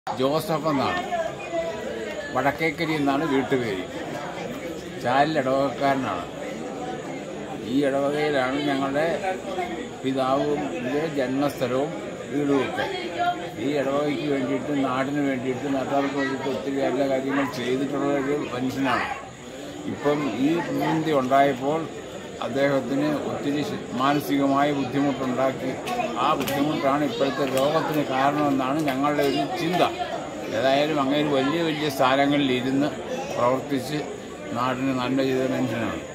Joseph എന്നാണ് വടക്കേക്കരി എന്നാണ് വീട്ടുപേര് ചാലിൽ ഇടവകക്കാരനാണ് ഈ ഇടവകയിലാണ് ഞങ്ങളുടെ പിതാവും ഇതിൻ്റെ ജന്മസ്ഥലവും വീടുമൊക്കെ ഈ ഇടവകയ്ക്ക് വേണ്ടിയിട്ട് നാടിന് വേണ്ടിയിട്ട് നാട്ടുകാർക്ക് വേണ്ടിയിട്ട് ഒത്തിരി നല്ല കാര്യങ്ങൾ ചെയ്തിട്ടുള്ള ഒരു മനുഷ്യനാണ് ഇപ്പം ഈ പ്രതിസന്ധി ഉണ്ടായപ്പോൾ അദ്ദേഹത്തിന് ഒത്തിരി ശ- മാനസികമായ ബുദ്ധിമുട്ടുണ്ടാക്കി ആ ബുദ്ധിമുട്ടാണ് ഇപ്പോഴത്തെ രോഗത്തിന് കാരണമെന്നാണ് ഞങ്ങളുടെ ഒരു ചിന്ത ഏതായാലും അങ്ങനെ വലിയ വലിയ സ്ഥാനങ്ങളിൽ ഇരുന്ന് പ്രവർത്തിച്ച് നാടിന് നന്മ ചെയ്ത മനുഷ്യനാണ്